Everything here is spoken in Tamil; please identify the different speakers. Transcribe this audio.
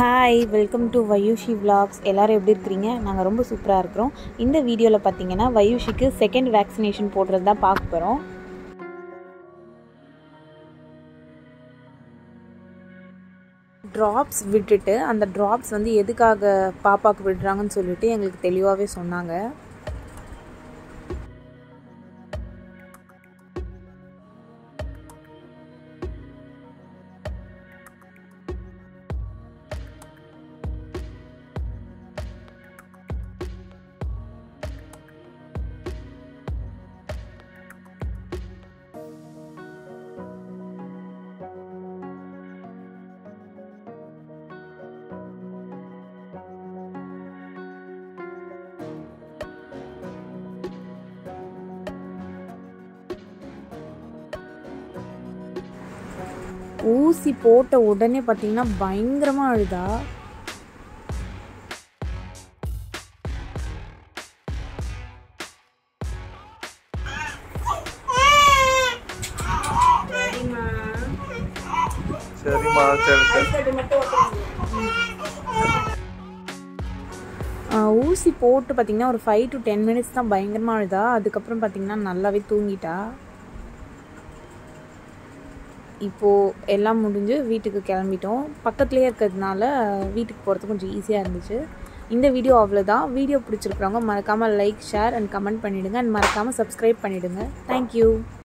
Speaker 1: hi welcome to Vayushi vlogs எல்லோரும் எப்படி இருக்கிறீங்க நாங்கள் ரொம்ப சூப்பராக இருக்கிறோம் இந்த வீடியோவில் பார்த்தீங்கன்னா வயூஷிக்கு செகண்ட் வேக்சினேஷன் போடுறது தான் பார்க்க போகிறோம் ட்ராப்ஸ் விட்டுட்டு அந்த ட்ராப்ஸ் வந்து எதுக்காக பாப்பாவுக்கு விடுறாங்கன்னு சொல்லிட்டு எங்களுக்கு தெளிவாகவே சொன்னாங்க ஊசி போட்ட உடனே பார்த்தீங்கன்னா பயங்கரமாக அழுதா
Speaker 2: சரிம்மா சரி சரி
Speaker 1: ஆஹ் ஊசி போட்டு பார்த்தீங்கன்னா ஒரு ஃபைவ் டு டென் மினிட்ஸ் தான் பயங்கரமாக அழுதா அதுக்கப்புறம் பார்த்தீங்கன்னா நல்லாவே தூங்கிட்டா இப்போது எல்லாம் முடிஞ்சு வீட்டுக்கு கிளம்பிட்டோம் பக்கத்துலேயே இருக்கிறதுனால வீட்டுக்கு போகிறது கொஞ்சம் ஈஸியாக இருந்துச்சு இந்த வீடியோ அவ்வளோதான் வீடியோ பிடிச்சிருக்கிறவங்க மறக்காமல் லைக் ஷேர் அண்ட் கமெண்ட் பண்ணிவிடுங்க அண்ட் மறக்காமல் சப்ஸ்கிரைப் பண்ணிவிடுங்க தேங்க்யூ